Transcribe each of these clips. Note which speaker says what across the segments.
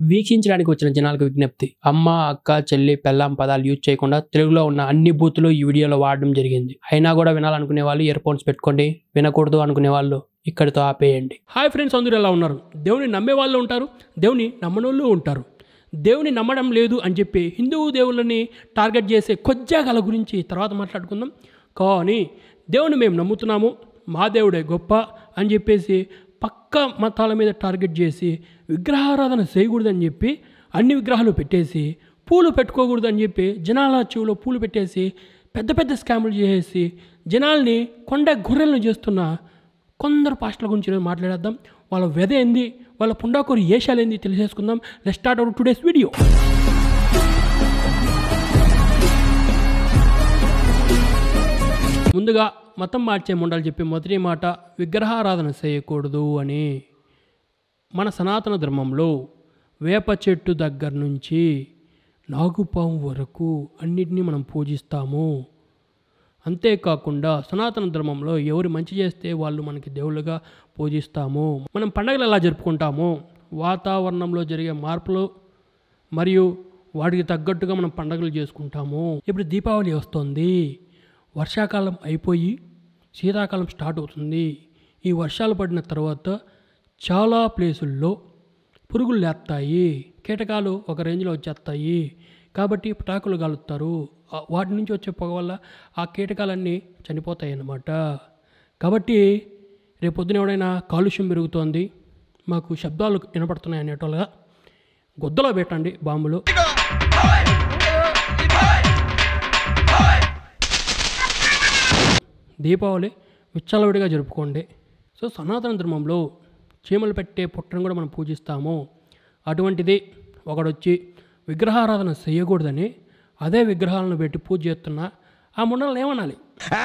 Speaker 1: వీక్షించడానికి వచ్చిన జనాలకు విజ్ఞప్తి అమ్మ అక్క చెల్లి పెళ్ళాం పదాలు యూజ్ చేయకుండా తెలుగులో ఉన్న అన్ని బూతులు ఈ వీడియోలో వాడడం జరిగింది అయినా కూడా వినాలనుకునే వాళ్ళు ఇయర్ ఫోన్స్ పెట్టుకోండి వినకూడదు అనుకునే వాళ్ళు ఇక్కడితో ఆపేయండి హాయ్ ఫ్రెండ్స్ అందరూ ఎలా ఉన్నారు దేవుని నమ్మే వాళ్ళు ఉంటారు దేవుని నమ్మనోళ్ళు ఉంటారు దేవుని నమ్మడం లేదు అని చెప్పి హిందూ దేవుళ్ళని టార్గెట్ చేసే కొజ్జాగాల గురించి తర్వాత మాట్లాడుకుందాం కానీ దేవుని మేము నమ్ముతున్నాము మా దేవుడే గొప్ప అని చెప్పేసి పక్క మతాల మీద టార్గెట్ చేసి విగ్రహారాధన చేయకూడదని చెప్పి అన్ని విగ్రహాలు పెట్టేసి పూలు పెట్టుకోకూడదు అని చెప్పి జనాల చెవులో పూలు పెట్టేసి పెద్ద పెద్ద స్కాములు చేసేసి జనాల్ని కొండ గొర్రెలను చేస్తున్న కొందరు పాస్టర్ల గురించి ఈరోజు మాట్లాడేద్దాం వాళ్ళ వెద ఏంది వాళ్ళ పుండాకూరు ఏషాలు ఏంది తెలిసేసుకుందాం let start our today's video ముందుగా మతం మార్చే ముండాలు చెప్పే మొదటి మాట విగ్రహారాధన చేయకూడదు అని మన సనాతన ధర్మంలో వేప చెట్టు దగ్గర నుంచి నాగుపాము వరకు అన్నిటినీ మనం పూజిస్తాము అంతేకాకుండా సనాతన ధర్మంలో ఎవరు మంచి చేస్తే వాళ్ళు మనకి దేవుళ్ళుగా పూజిస్తాము మనం పండగలు ఎలా జరుపుకుంటాము వాతావరణంలో జరిగే మార్పులు మరియు వాటికి తగ్గట్టుగా మనం పండగలు చేసుకుంటాము ఇప్పుడు దీపావళి వస్తుంది వర్షాకాలం అయిపోయి శీతాకాలం స్టార్ట్ అవుతుంది ఈ వర్షాలు పడిన తర్వాత చాలా ప్లేసుల్లో పురుగులు లేస్తాయి కీటకాలు ఒక రేంజ్లో వచ్చేస్తాయి కాబట్టి పటాకులు కాలుస్తారు ఆ వాటి నుంచి వచ్చే పొగ వల్ల ఆ కీటకాలన్నీ చనిపోతాయి అన్నమాట కాబట్టి రేపు పొద్దున ఎవడైనా కాలుష్యం పెరుగుతోంది మాకు శబ్దాలు వినపడుతున్నాయి అనేటోళ్ళగా గొద్దలో పెట్టండి బాంబులు దీపావళి విచ్చలవిడిగా జరుపుకోండి సో సనాతన ధర్మంలో చీమలు పెట్టే పుట్టను కూడా మనం పూజిస్తాము అటువంటిది ఒకడొచ్చి విగ్రహారాధన చేయకూడదని అదే విగ్రహాలను పెట్టి పూజ చేస్తున్న ఆ ముండలను ఏమనాలి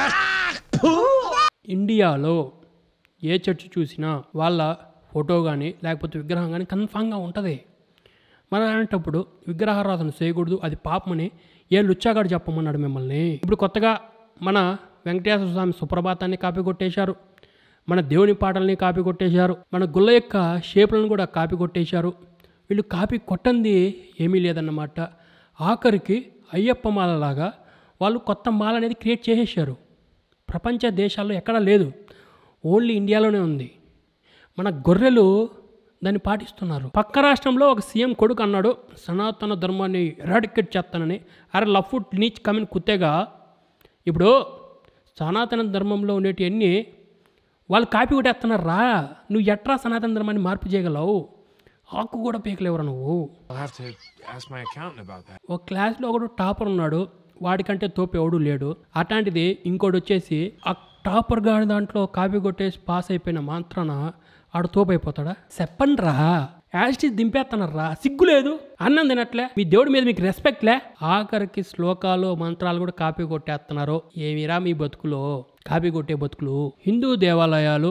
Speaker 1: ఇండియాలో ఏ చర్చ్ చూసినా వాళ్ళ ఫోటో కానీ లేకపోతే విగ్రహం కానీ కన్ఫామ్గా ఉంటుంది మరి అలాంటప్పుడు విగ్రహారాధన చేయకూడదు అది పాపమని ఏ లుచ్చాగాడు చెప్పమన్నాడు మిమ్మల్ని ఇప్పుడు కొత్తగా మన వెంకటేశ్వర స్వామి సుప్రభాతాన్ని కాపీ కొట్టేశారు మన దేవుని పాటల్ని కాపీ కొట్టేశారు మన గుళ్ళ యొక్క షేపులను కూడా కాపీ కొట్టేశారు వీళ్ళు కాపీ కొట్టంది ఏమీ లేదన్నమాట ఆఖరికి అయ్యప్ప మాలలాగా వాళ్ళు కొత్త మాల అనేది క్రియేట్ చేసేసారు ప్రపంచ దేశాల్లో ఎక్కడా లేదు ఓన్లీ ఇండియాలోనే ఉంది మన గొర్రెలు దాన్ని పాటిస్తున్నారు పక్క రాష్ట్రంలో ఒక సీఎం కొడుకు అన్నాడు సనాతన ధర్మాన్ని ఎరాడికేట్ చేస్తానని అరే లఫ్ట్ నీచ్ కమిన్ కుత్తేగా ఇప్పుడు సనాతన ధర్మంలో ఉండేటివన్నీ వాళ్ళు కాపీ కొట్టేస్తున్నారు రా నువ్వు ఎట్రా సనాతన ధర్మాన్ని మార్పు చేయగలవు ఆకు కూడా పీకలేవరా నువ్వు
Speaker 2: I'll have to ask my accountant about that.
Speaker 1: ఒక క్లాస్లో ఒకడు టాపర్ ఉన్నాడు వాడికంటే తోపు ఎవడు లేడు అట్లాంటిది ఇంకోటి వచ్చేసి ఆ టాపర్ గాడి దాంట్లో కాపీ కొట్టేసి పాస్ అయిపోయిన మాత్రాన ఆడు తోపు అయిపోతాడా చెప్పండి రా యాస్టి దింపేస్తున్నారా సిగ్గు లేదు అన్నం తినట్లే మీ దేవుడి మీద మీకు రెస్పెక్ట్ లే ఆఖరికి శ్లోకాలు మంత్రాలు కూడా కాపీ కొట్టేస్తున్నారు ఏమిరా మీ బతుకులో కాపీ కొట్టే బతుకులు హిందూ దేవాలయాలు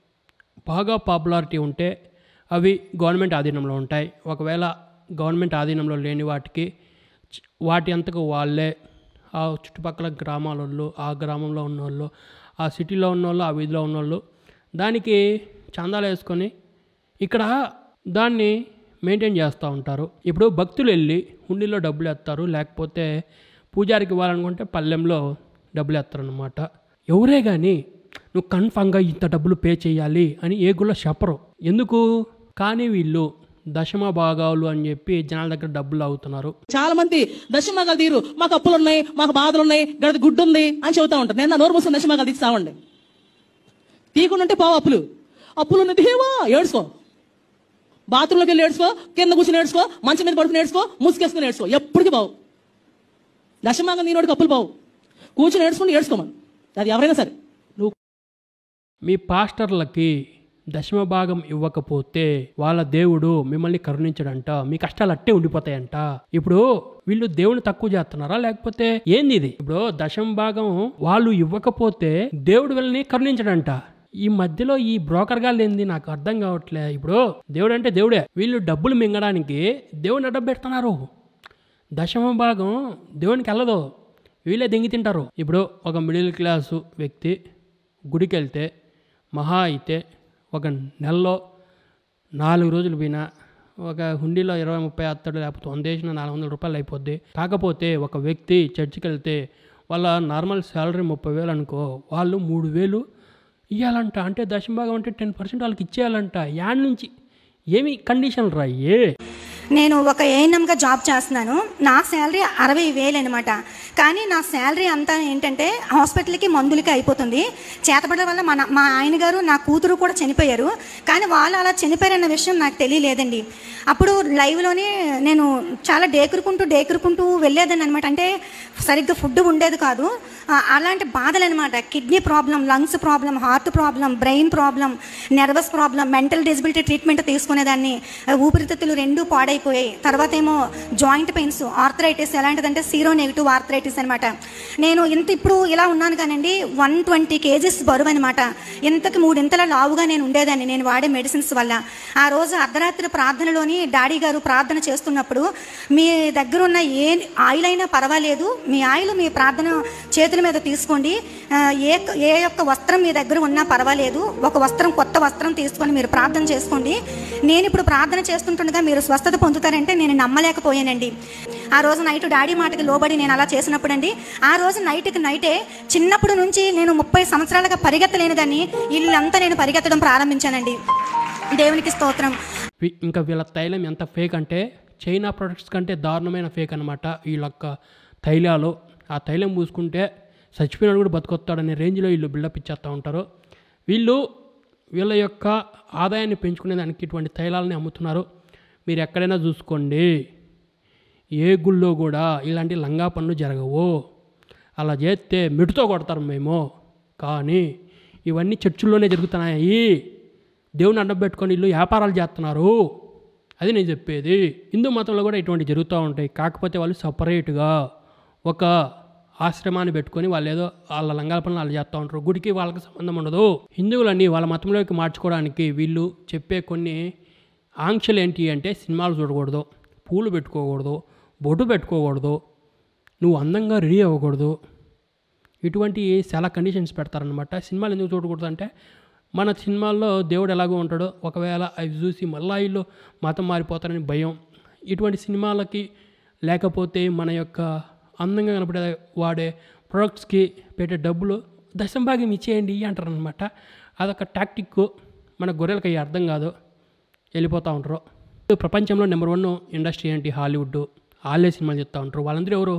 Speaker 1: బాగా పాపులారిటీ ఉంటే అవి గవర్నమెంట్ ఆధీనంలో ఉంటాయి ఒకవేళ గవర్నమెంట్ ఆధీనంలో లేని వాటికి చ- వాటి అంతకు వాళ్ళే ఆ చుట్టుపక్కల గ్రామాలలో ఆ గ్రామంలో ఉన్నోళ్ళు ఆ సిటీలో ఉన్నోళ్ళు ఆ వీధిలో ఉన్నోళ్ళు దానికి చందాలు వేసుకొని ఇక్కడ దాన్ని మెయింటైన్ చేస్తూ ఉంటారు ఇప్పుడు భక్తులు వెళ్ళి హుండీలో డబ్బులు వేస్తారు లేకపోతే పూజారికి ఇవ్వాలనుకుంటే పల్లెంలో డబ్బులు వేస్తారనమాట ఎవరే కానీ నువ్వు కన్ఫామ్గా ఇంత డబ్బులు పే చేయాలి అని ఏ గుళ్ళో చెప్పరు ఎందుకు కానీ వీళ్ళు దశమ భాగాలు అని చెప్పి జనాల దగ్గర డబ్బులు అవుతున్నారు
Speaker 3: చాలా మంది దశమాగాలు తీరు మాకు అప్పులు ఉన్నాయి మాకు బాధలు ఉన్నాయి గడది గుడ్డు ఉంది అని చెబుతా ఉంటారు నేను నా నోరు మూసుకుని దశమాగాలు తీస్తామండి తీయకుండా ఉంటే పావు అప్పులు అప్పులు ఉన్నది దేవా ఏడ్చుకో బాత్రూంలోకి వెళ్ళి ఏడ్చుకో కింద కూర్చుని ఏడ్చుకో మంచం మీద పడుకుని ఏడ్చుకో ముసుకేసుకుని ఏడ్చుకో ఎప్పటికీ బావు దశమాగం నీనోడికి అప్పులు బావు కూర్చుని ఏడ్చుకుని ఏడ్చుకోమని అది ఎవరైనా సరే నువ్వు
Speaker 1: మీ పాస్టర్లకి దశమ భాగం ఇవ్వకపోతే వాళ్ళ దేవుడు మిమ్మల్ని కరుణించడంట మీ కష్టాలు అట్టే ఉండిపోతాయంట ఇప్పుడు వీళ్ళు దేవుని తక్కువ చేస్తున్నారా లేకపోతే ఏంది ఇది ఇప్పుడు దశమ భాగం వాళ్ళు ఇవ్వకపోతే దేవుడు వీళ్ళని కరుణించడంట ఈ మధ్యలో ఈ బ్రోకర్ గాళ్ళు ఏంది నాకు అర్థం కావట్లే ఇప్పుడు దేవుడు అంటే దేవుడే వీళ్ళు డబ్బులు మింగడానికి దేవుని అడ్డం పెడుతున్నారు దశమ భాగం దేవునికి వెళ్ళదు వీళ్ళే దెంగి తింటారు ఇప్పుడు ఒక మిడిల్ క్లాసు వ్యక్తి గుడికి వెళ్తే మహా అయితే ఒక నెలలో నాలుగు రోజులు పోయినా ఒక హుండీలో ఇరవై ముప్పై అత్తడు లేకపోతే వంద వేసిన నాలుగు వందల రూపాయలు అయిపోద్ది కాకపోతే ఒక వ్యక్తి చర్చికి వెళ్తే వాళ్ళ నార్మల్ శాలరీ ముప్పై వేలు అనుకో వాళ్ళు మూడు వేలు ఇవ్వాలంట అంటే దశంభాగం అంటే టెన్ పర్సెంట్ వాళ్ళకి ఇచ్చేయాలంట యాడ్ నుంచి ఏమి కండిషన్ రాయే
Speaker 4: నేను ఒక ఏఎన్ఎంగా జాబ్ చేస్తున్నాను నా శాలరీ అరవై వేలు అనమాట కానీ నా శాలరీ అంతా ఏంటంటే హాస్పిటల్కి మందులకి అయిపోతుంది చేతపడడం వల్ల మన మా ఆయన గారు నా కూతురు కూడా చనిపోయారు కానీ వాళ్ళు అలా చనిపోయారన్న విషయం నాకు తెలియలేదండి అప్పుడు లైవ్లోనే నేను చాలా డేకురుకుంటూ డేకురుకుంటూ వెళ్ళేదాన్ని అనమాట అంటే సరిగ్గా ఫుడ్ ఉండేది కాదు ఆ, అలాంటి బాధలు అనమాట kidney problem lungs problem heart problem brain problem nervous problem mental disability treatment తీసుకునేదాన్ని ఆ, ఊపిరితిత్తులు రెండు పాడైపోయాయి తర్వాత ఏమో జాయింట్ పెయిన్స్ ఆర్థరైటిస్ ఎలాంటిదంటే సీరో నెగిటివ్ ఆర్థరైటిస్ అనమాట నేను ఇంత ఇప్పుడు ఇలా ఉన్నాను కానండి వన్ ట్వంటీ కేజీస్ బరువు అనమాట ఇంతకు మూడింతల లావుగా నేను ఉండేదాన్ని నేను వాడే మెడిసిన్స్ వల్ల ఆ రోజు అర్ధరాత్రి ప్రార్థనలోని డాడీ గారు ప్రార్థన చేస్తున్నప్పుడు మీ దగ్గర ఉన్న ఏ ఆయిల్ అయినా పర్వాలేదు మీ ఆయిల్ మీ ప్రార్థన చేతుల మీద తీసుకోండి ఆ, ఏ ఏ యొక్క వస్త్రం మీ దగ్గర ఉన్నా పర్వాలేదు ఒక వస్త్రం కొత్త వస్త్రం తీసుకొని మీరు ప్రార్థన చేసుకోండి నేను ఇప్పుడు ప్రార్థన చేస్తుంటుండగా మీరు స్వస్థత పొందుతారంటే నేను నమ్మలేకపోయానండి ఆ రోజు నైట్ డాడీ మాటకి లోబడి నేను అలా చేసినప్పుడు అండి ఆ రోజు నైట్కి నైటే చిన్నప్పుడు నుంచి నేను ముప్పై సంవత్సరాలుగా పరిగెత్తలేని దాన్ని ఇల్లంతా నేను పరిగెత్తడం ప్రారంభించానండి దేవునికి స్తోత్రం
Speaker 1: వీ- ఇంకా వీళ్ళ తైలం ఎంత ఫేక్ అంటే చైనా ప్రొడక్ట్స్ కంటే దారుణమైన ఫేక్ అనమాట వీళ్ళ యొక్క తైలాలు ఆ తైలం పూసుకుంటే చచ్చిపోయినాడు కూడా బతుకొస్తాడనే రేంజ్లో వీళ్ళు బిల్డప్ ఇచ్చేస్తూ ఉంటారు వీళ్ళు వీళ్ళ యొక్క ఆదాయాన్ని పెంచుకునే దానికి ఇటువంటి తైలాలని అమ్ముతున్నారు మీరు ఎక్కడైనా చూసుకోండి ఏ గుళ్ళో కూడా ఇలాంటి లంగా పనులు జరగవు అలా చేస్తే మిటుతో కొడతారు మేము కానీ ఇవన్నీ చర్చిల్లోనే జరుగుతున్నాయి దేవుని అడ్డం పెట్టుకొని వీళ్ళు వ్యాపారాలు చేస్తున్నారు అది నేను చెప్పేది హిందూ మతంలో కూడా ఇటువంటి జరుగుతూ ఉంటాయి కాకపోతే వాళ్ళు సపరేట్గా ఒక ఆశ్రమాన్ని పెట్టుకొని వాళ్ళు ఏదో వాళ్ళ లంగాల పనులు వాళ్ళు చేస్తూ ఉంటారు గుడికి వాళ్ళకి సంబంధం ఉండదు హిందువులన్నీ వాళ్ళ మతంలోకి మార్చుకోవడానికి వీళ్ళు చెప్పే కొన్ని ఆంక్షలు ఏంటి అంటే సినిమాలు చూడకూడదు పూలు పెట్టుకోకూడదు బొట్టు పెట్టుకోకూడదు నువ్వు అందంగా రెడీ అవ్వకూడదు ఇటువంటి చాలా కండిషన్స్ పెడతారనమాట సినిమాలు ఎందుకు చూడకూడదు అంటే మన సినిమాల్లో దేవుడు ఎలాగో ఉంటాడో ఒకవేళ అవి చూసి మళ్ళా వీళ్ళు మతం మారిపోతారని భయం ఇటువంటి సినిమాలకి లేకపోతే మన యొక్క అందంగా కనపడే వాడే ప్రొడక్ట్స్కి పెట్టే డబ్బులు దశంభాగం ఇచ్చేయండి అంటారు అనమాట అదొక టాక్టిక్ మన గొర్రెలకి అయ్యి అర్థం కాదు వెళ్ళిపోతూ ఉంటారు ప్రపంచంలో నెంబర్ వన్ ఇండస్ట్రీ ఏంటి హాలీవుడ్ వాళ్ళే సినిమాలు చెప్తూ ఉంటారు వాళ్ళందరూ ఎవరు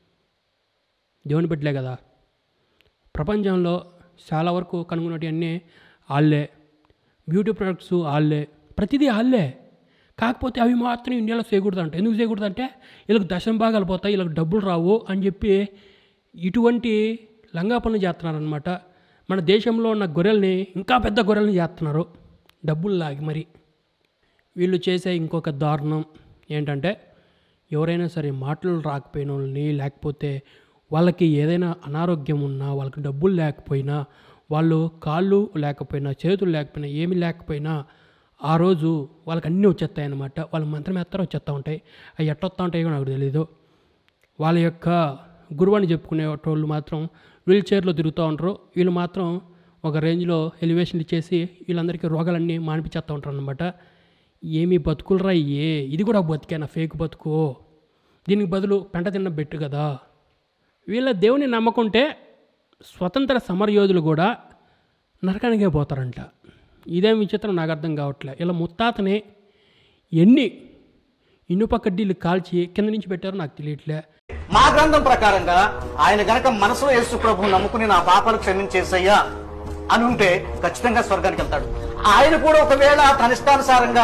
Speaker 1: దేవుని బిడ్డలే కదా ప్రపంచంలో చాలా వరకు కనుగొన్నటివన్నీ వాళ్ళే బ్యూటీ ప్రొడక్ట్స్ వాళ్ళే ప్రతిదీ వాళ్ళే కాకపోతే అవి మాత్రం ఇండియాలో చేయకూడదు అంట ఎందుకు చేయకూడదు అంటే వీళ్ళకి దశం భాగాలు పోతాయి వీళ్ళకి డబ్బులు రావు అని చెప్పి ఇటువంటి లంగా పనులు చేస్తున్నారనమాట మన దేశంలో ఉన్న గొర్రెల్ని ఇంకా పెద్ద గొర్రెల్ని చేస్తున్నారు డబ్బులు లాగి మరి వీళ్ళు చేసే ఇంకొక దారుణం ఏంటంటే ఎవరైనా సరే మాటలు రాకపోయిన వాళ్ళని లేకపోతే వాళ్ళకి ఏదైనా అనారోగ్యం ఉన్నా వాళ్ళకి డబ్బులు లేకపోయినా వాళ్ళు కాళ్ళు లేకపోయినా చేతులు లేకపోయినా ఏమీ లేకపోయినా ఆ రోజు వాళ్ళకి అన్నీ వచ్చేస్తాయి అన్నమాట వాళ్ళ మంత్రం ఎత్తారో వచ్చేస్తూ ఉంటాయి అవి ఎట్టొస్తా ఉంటాయో కూడా నాకు తెలీదు వాళ్ళ యొక్క గురువు అని చెప్పుకునే వాళ్ళు మాత్రం వీల్ చైర్లో తిరుగుతూ ఉంటారు వీళ్ళు మాత్రం ఒక రేంజ్లో ఎలివేషన్ ఇచ్చేసి వీళ్ళందరికీ రోగాలన్నీ మానిపించేస్తూ ఉంటారు అనమాట ఏమి బతుకులరా ఏ ఇది కూడా బతికేనా ఫేక్ బతుకు దీనికి బదులు పెంట తిన్న బెట్టు కదా వీళ్ళ దేవుని నమ్మకుంటే స్వతంత్ర సమరయోధులు కూడా నరకానికే పోతారంట ఇదేం విచిత్రం నాకు అర్థం కావట్లే ఇలా ముత్తాతని ఎన్ని ఇనుప కడ్డీలు కాల్చి కింద నుంచి పెట్టారో నాకు తెలియట్లే
Speaker 5: మా గ్రంథం ప్రకారంగా ఆయన గనక మనసులో యేసు ప్రభు నమ్ముకుని నా పాపాలు క్షమించేసయ్యా అని ఉంటే ఖచ్చితంగా స్వర్గానికి వెళ్తాడు ఆయన కూడా ఒకవేళ తన ఇష్టానుసారంగా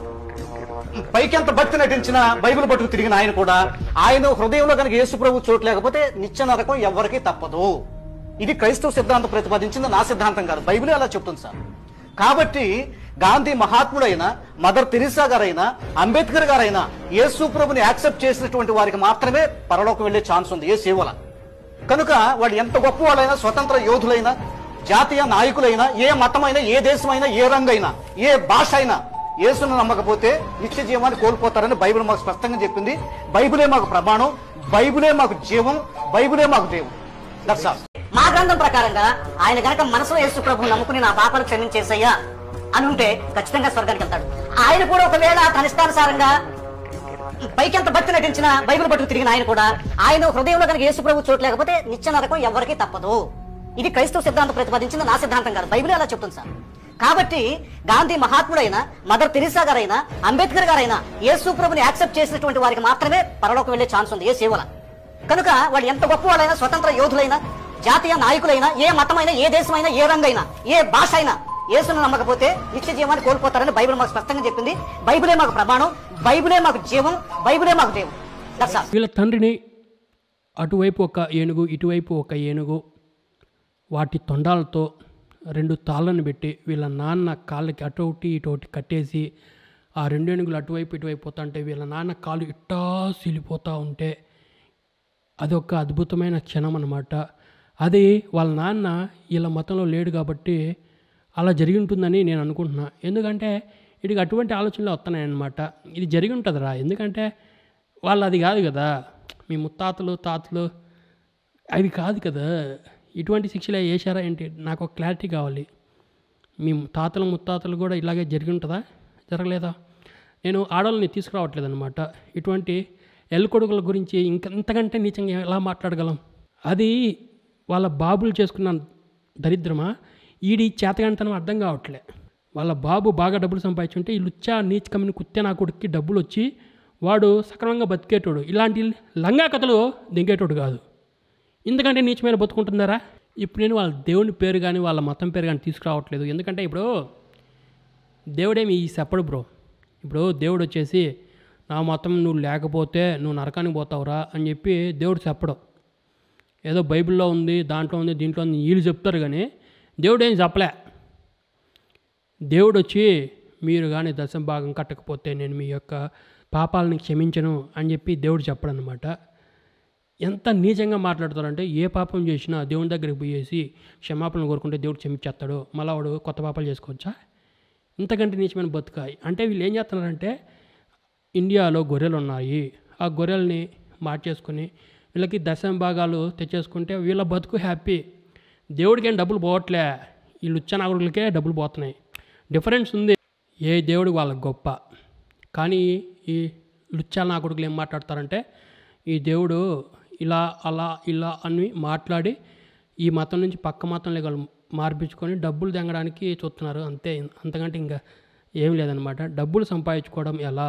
Speaker 5: పైకి ఎంత భక్తి నటించిన బైబిల్ పట్టుకు తిరిగిన ఆయన కూడా ఆయన హృదయంలో కనుక యేసు ప్రభు చోటు లేకపోతే నిత్య నరకం ఎవరికీ తప్పదు ఇది క్రైస్తవ సిద్ధాంతం ప్రతిపాదించింది నా సిద్ధాంతం కాదు బైబిలే అలా చెప్తుంది సార్ కాబట్టి గాంధీ మహాత్ముడైన మదర్ తెరిసా గారైనా అంబేద్కర్ గారైనా యేసు ప్రభుని యాక్సెప్ట్ చేసినటువంటి వారికి మాత్రమే పరలోకి వెళ్లే ఛాన్స్ ఉంది ఏ సేవల కనుక వాళ్ళు ఎంత గొప్ప వాళ్ళైనా స్వతంత్ర యోధులైనా జాతీయ నాయకులైనా ఏ మతమైనా ఏ దేశమైనా ఏ రంగైనా ఏ భాష అయినా యేసును నమ్మకపోతే నిత్య జీవాన్ని కోల్పోతారని బైబిల్ మాకు స్పష్టంగా చెప్పింది బైబిలే మాకు ప్రమాణం బైబిలే మాకు జీవం బైబిలే మాకు దేవుడు దట్స్ ఆల్
Speaker 6: మా గ్రంథం ప్రకారంగా ఆయన గనక మనసులో యేసు ప్రభు నమ్ముకుని నా పాపాలు క్షమించేసయ్యా
Speaker 5: అని ఉంటే ఖచ్చితంగా స్వర్గానికి వెళ్తాడు ఆయన కూడా ఒకవేళ తన ఇష్టానుసారంగా పైకి ఎంత భక్తి నటించిన బైబిల్ పట్టుకు తిరిగిన ఆయన కూడా ఆయన హృదయంలో కనుక యేసు ప్రభు చోటు లేకపోతే నిత్య నరకం ఎవరికీ తప్పదు ఇది క్రైస్తవ సిద్ధాంతం ప్రతిపాదించింది నా సిద్ధాంతం కాదు బైబిల్ అలా చెప్తుంది సార్ కాబట్టి గాంధీ మహాత్ముడైన మదర్ తెరిసా గారైనా అంబేద్కర్ గారైనా యేసు ప్రభుని యాక్సెప్ట్ చేసినటువంటి వారికి మాత్రమే పరలోకం వెళ్లే ఛాన్స్ ఉంది ఏ సేవల కనుక వాళ్ళు ఎంత గొప్ప వాళ్ళైనా స్వతంత్ర యోధులైనా జాతీయ నాయకులైనా ఏ మతమైనా ఏ దేశమైనా ఏ రంగైనా ఏ భాష అయినా యేసును నమ్మకపోతే నిత్య జీవాన్ని కోల్పోతారని బైబిల్ మాకు స్పష్టంగా చెప్పింది బైబిలే మాకు ప్రమాణం బైబిలే మాకు జీవం బైబిలే మాకు దేవుడు దట్స్ ఆల్
Speaker 1: వీళ్ళ తండ్రిని అటువైపు ఒక ఏనుగు ఇటువైపు ఒక ఏనుగు వాటి తొండాలతో రెండు తాళ్ళను పెట్టి వీళ్ళ నాన్న కాళ్ళకి అటు ఒకటి ఇటు ఒకటి కట్టేసి ఆ రెండు ఏనుగులు అటువైపు ఇటువైపు పోతా ఉంటే వీళ్ళ నాన్న కాళ్ళు ఇట్టా సిలిపోతూ ఉంటే అదొక అద్భుతమైన క్షణం అనమాట అది వాళ్ళ నాన్న వీళ్ళ మతంలో లేడు కాబట్టి అలా జరిగి ఉంటుందని నేను అనుకుంటున్నా ఎందుకంటే వీడికి అటువంటి ఆలోచనలు వస్తున్నాయన్నమాట ఇది జరిగి ఉంటుందిరా ఎందుకంటే వాళ్ళు అది కాదు కదా మీ ముత్తాతలు తాతలు అది కాదు కదా ఇటువంటి శిక్షలు వేసారా ఏంటి నాకు ఒక క్లారిటీ కావాలి మీ తాతలు ముత్తాతలు కూడా ఇలాగే జరిగి ఉంటుందా జరగలేదా నేను ఆడవాళ్ళని తీసుకురావట్లేదు అనమాట ఇటువంటి ఎల్కొడుకుల గురించి ఇంకా ఇంతకంటే నీచంగా ఎలా మాట్లాడగలం అది వాళ్ళ బాబులు చేసుకున్న దరిద్రమా ఈడి చేతగానితనం అర్థం కావట్లే వాళ్ళ బాబు బాగా డబ్బులు సంపాదించుంటే ఈ లుచ్చా నీచ్ కమ్మిన కుత్తే నా కొడుక్కి డబ్బులు వచ్చి వాడు సక్రమంగా బతికేటోడు ఇలాంటి లంగా కథలు దింగేటోడు కాదు ఎందుకంటే నీచమైన బతుకుంటున్నారా ఇప్పుడు నేను వాళ్ళ దేవుని పేరు కానీ వాళ్ళ మతం పేరు కానీ తీసుకురావట్లేదు ఎందుకంటే ఇప్పుడు దేవుడేమి ఈ చెప్పడు బ్రో ఇప్పుడు దేవుడు వచ్చేసి నా మతం నువ్వు లేకపోతే నువ్వు నరకానికి పోతావురా అని చెప్పి దేవుడు చెప్పడం ఏదో బైబిల్లో ఉంది దాంట్లో ఉంది దీంట్లో ఉంది వీళ్ళు చెప్తారు కానీ దేవుడు ఏం చెప్పలే దేవుడు వచ్చి మీరు కానీ దశం భాగం కట్టకపోతే నేను మీ యొక్క పాపాలని క్షమించను అని చెప్పి దేవుడు చెప్పడం అనమాట ఎంత నీచంగా మాట్లాడతారంటే ఏ పాపం చేసినా దేవుని దగ్గరికి పోయేసి క్షమాపణ కోరుకుంటే దేవుడు క్షమించేస్తాడు మళ్ళీ వాడు కొత్త పాపాలు చేసుకోవచ్చా ఇంతకంటే నీచమైన బతుకాయి అంటే వీళ్ళు ఏం చేస్తున్నారంటే ఇండియాలో గొర్రెలు ఉన్నాయి ఆ గొర్రెల్ని మార్చేసుకొని వీళ్ళకి దశమ భాగాలు తెచ్చేసుకుంటే వీళ్ళ బతుకు హ్యాపీ దేవుడికి ఏం డబ్బులు పోవట్లే ఈ లుచ్చనాగుడికే డబ్బులు పోతున్నాయి డిఫరెన్స్ ఉంది ఏ దేవుడు వాళ్ళకి గొప్ప కానీ ఈ లుచ్చాల నా కొడుకులు ఏం మాట్లాడతారంటే ఈ దేవుడు ఇలా అలా ఇలా అని మాట్లాడి ఈ మతం నుంచి పక్క మతంలో వాళ్ళు మార్పించుకొని డబ్బులు తెంగడానికి చూస్తున్నారు అంతే అంతకంటే ఇంకా ఏం లేదనమాట డబ్బులు సంపాదించుకోవడం ఎలా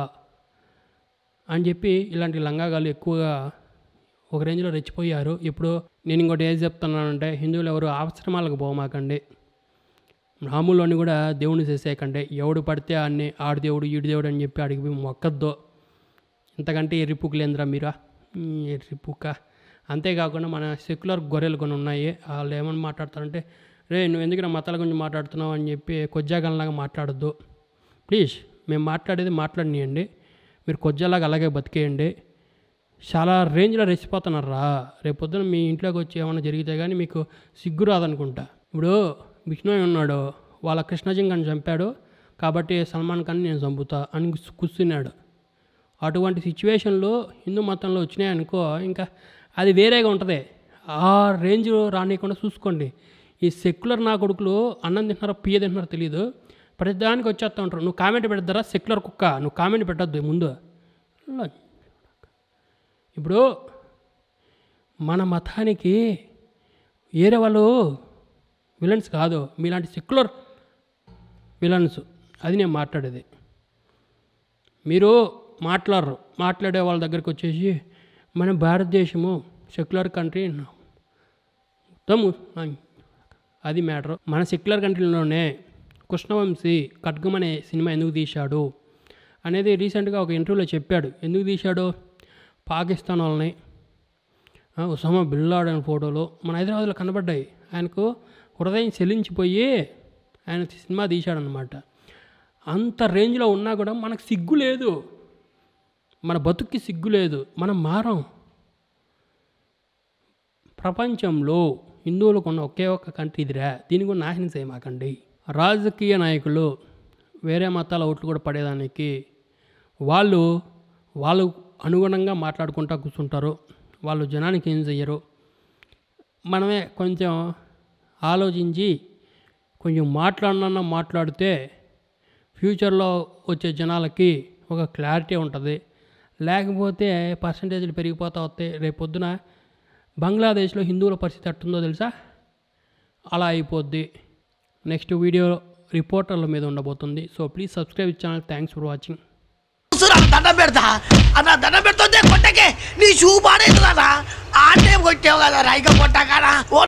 Speaker 1: అని చెప్పి ఇలాంటి లంగాగాలు ఎక్కువగా ఒక రేంజ్లో రెచ్చిపోయారు ఇప్పుడు నేను ఇంకోటి ఏం చెప్తున్నానంటే హిందువులు ఎవరు ఆశ్రమాలకు పోమాకండి రాముల్లోని కూడా దేవుని చేసేయకండి ఎవడు పడితే అన్ని ఆడు దేవుడు ఈడు దేవుడు అని చెప్పి అడిగి మొక్కద్దో ఇంతకంటే ఎర్రిపుకు లేదురా మీరా ఈ ఎర్రిపుక అంతేకాకుండా మన సెక్యులర్ గొర్రెలు కొన్ని ఉన్నాయి వాళ్ళు ఏమని మాట్లాడతారంటే రే నువ్వు ఎందుకు మతాల గురించి మాట్లాడుతున్నావు అని చెప్పి కొజ్జాగంలాగా మాట్లాడొద్దు ప్లీజ్ మేము మాట్లాడేది మాట్లాడినియండి మీరు కొజ్జాలాగా అలాగే బతికేయండి చాలా రేంజ్లో రెచ్చిపోతున్నారు రా రేపు పొద్దున మీ ఇంట్లోకి వచ్చి ఏమైనా జరిగితే కానీ మీకు సిగ్గు రాదనుకుంటా ఇప్పుడు విష్ణు ఉన్నాడు వాళ్ళ కృష్ణజింగని చంపాడు కాబట్టి సల్మాన్ ఖాన్ నేను చంపుతా అని కూర్చున్నాడు అటువంటి సిచ్యువేషన్లో హిందూ మతంలో వచ్చినాయి అనుకో ఇంకా అది వేరేగా ఉంటుంది ఆ రేంజ్ రానియకుండా చూసుకోండి ఈ సెక్యులర్ నా కొడుకులు అన్నం తింటున్నారో పియ్య తింటున్నారో తెలియదు ప్రతిదానికి వచ్చేస్తూ ఉంటారు నువ్వు కామెంట్ పెడతారా సెక్యులర్ కుక్క నువ్వు కామెంట్ పెట్టద్దు ముందు ఇప్పుడు మన మతానికి వేరే వాళ్ళు విలన్స్ కాదు మీలాంటి సెక్యులర్ విలన్స్ అది నేను మాట్లాడేది మీరు మాట్లాడరు మాట్లాడే వాళ్ళ దగ్గరికి వచ్చేసి మన భారతదేశము సెక్యులర్ కంట్రీ మొత్తం అది మ్యాటర్ మన సెక్యులర్ కంట్రీలోనే కృష్ణవంశీ ఖడ్గం అనే సినిమా ఎందుకు తీశాడు అనేది రీసెంట్గా ఒక ఇంటర్వ్యూలో చెప్పాడు ఎందుకు తీశాడు పాకిస్తాన్ వాళ్ళని ఆ, ఉసామా బిల్లాడని ఫోటోలు మన హైదరాబాద్లో కనబడ్డాయి ఆయనకు హృదయం చెల్లించిపోయి ఆయన సినిమా తీశాడనమాట అంత రేంజ్లో ఉన్నా కూడా మనకు సిగ్గు లేదు మన బతుక్కి సిగ్గు లేదు మనం మారం ప్రపంచంలో హిందువులకు ఉన్న ఒకే ఒక్క కంట్రీ ఇదిరా దీన్ని కూడా నాశనం చేయమాకండి రాజకీయ నాయకులు వేరే మతాల ఓట్లు కూడా పడేదానికి వాళ్ళు వాళ్ళు అనుగుణంగా మాట్లాడుకుంటా కూర్చుంటారు వాళ్ళు జనానికి ఏం చెయ్యరు మనమే కొంచెం ఆలోచించి కొంచెం మాట్లాడినా మాట్లాడితే ఫ్యూచర్లో వచ్చే జనాలకి ఒక క్లారిటీ ఉంటుంది లేకపోతే పర్సంటేజ్లు పెరిగిపోతూ వస్తాయి రేపు పొద్దున బంగ్లాదేశ్లో హిందువుల పరిస్థితి ఎట్టుందో తెలుసా అలా అయిపోద్ది నెక్స్ట్ వీడియో రిపోర్టర్ల మీద ఉండబోతుంది so please subscribe channel thanks for watching
Speaker 6: చూసారా దండం పెడతా అన్న దండం పెడుతుంటే కొట్టకే నీ షూ పాడేది కదా ఆటే కొట్టావు కదా రైక కొట్టకాడా